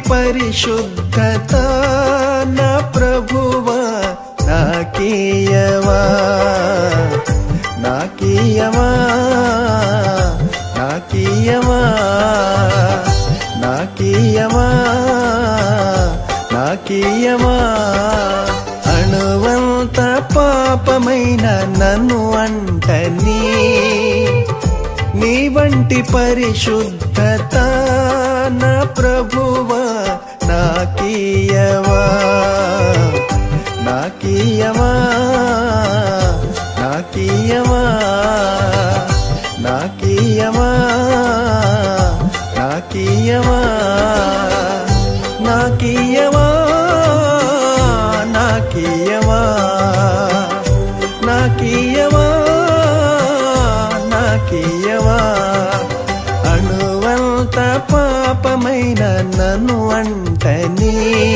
పరిశుద్ధత నా ప్రభువా నాకీయవా నాకీయవా నాకీయవా నాకీయవా నాకీయవా అణువంత పాపమైన నన్ను అంటని నీ వంటి పరిశుద్ధత నా ప్రభువా నాకీయవా నాకీయవా నాకీయవా నాకీయవా నాకీయవా నాకీయవా నాకీయవా నాకీయవా నాకీయవా అణువంత పాపమైన నన్ను అంటని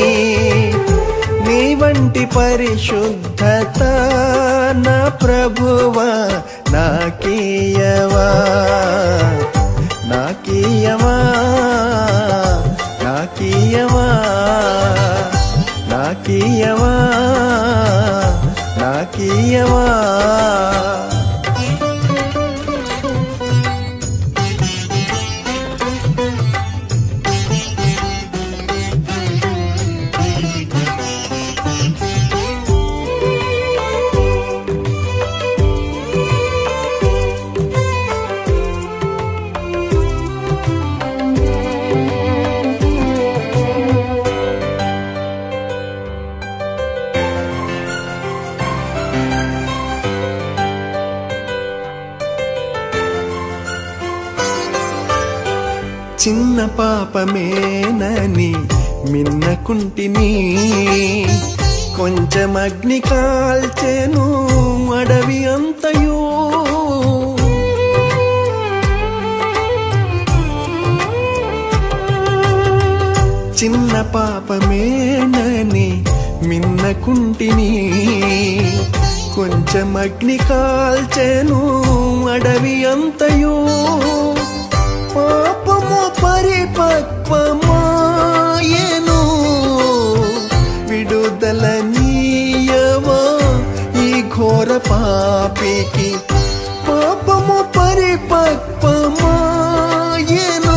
నీ వంటి పరిశుద్ధత నా ప్రభువా నాకీయవా నాకీయవా నాకీయవా నాకీయవా నాకీయవా చిన్న పాపమేనని మిన్నకుంటిని కొంచెం అగ్ని కాల్చెను అడవి అంతయో చిన్న పాపమేనని మిన్నకుంటిని కొంచెం అగ్ని కాల్చెను అడవి అంతయో పాపము పరిపక్వమాయను విడుదల నీయవా ఈ ఘోర పాపికి పాపము పరిపక్వమాయను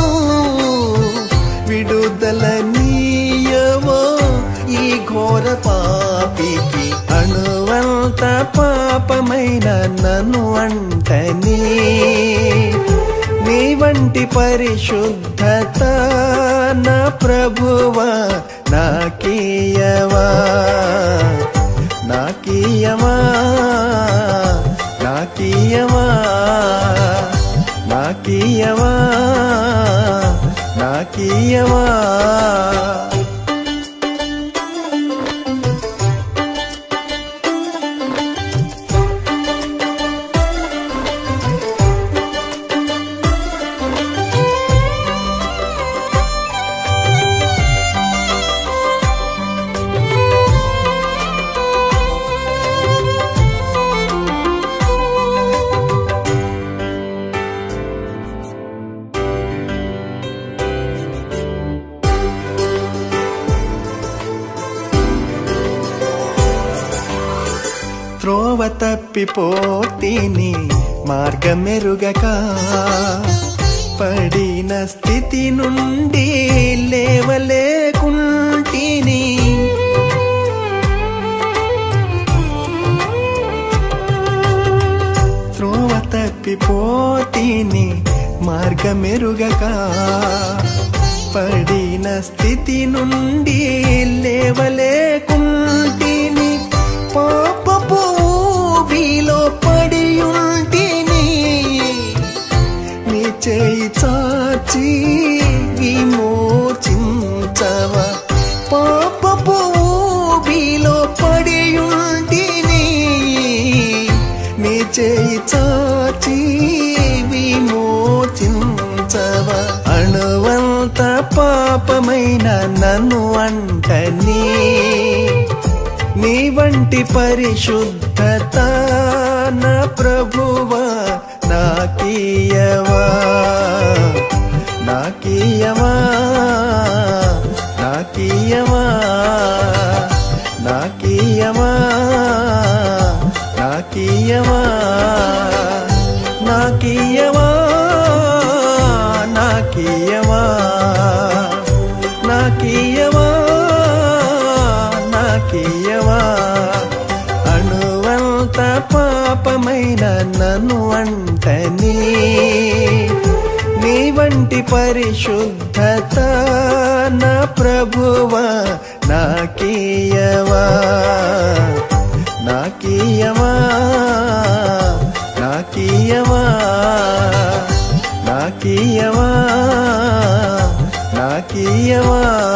విడుదల నీయవా ఈ ఘోర పాపికి అణువంత పాపమైన నన్ను అంటని నీ వంటి పరిశుద్ధత నా ప్రభువా నాకీయవా నాకీయవా నాకీయవా నాకీయవా నాకీయవా త్రోవ తప్పిపోతీని మార్గమెరుగక పడిన స్థితి నుండి లేవలేకుంటిని త్రోవ తప్పిపోతీని మార్గమెరుగక పడిన స్థితి నుండి లేవలేకుంటిని పాపపు ఊబిలో పడి ఉంటిని నీ చేయి చాచి విమోచించవా పాపపు ఊబిలో పడి ఉంటిని నీ చేయి చాచి విమోచించవా అణువంత పాపమైన నన్ను అంటని నీ వంటి పరిశుద్ధత నా ప్రభువా నాకీయవా నాకీయవా నాకీయవా నాకీయవా నాకీయవా నాకీయవా నాకీయవా నాకీయవా నాకీయవా అణువంత పాపమైన నన్ను అంటని నీ వంటి పరిశుద్ధత నా ప్రభువా నాకీయవా నాకీయవా నాకీయవా నాకీయవా నాకీయవా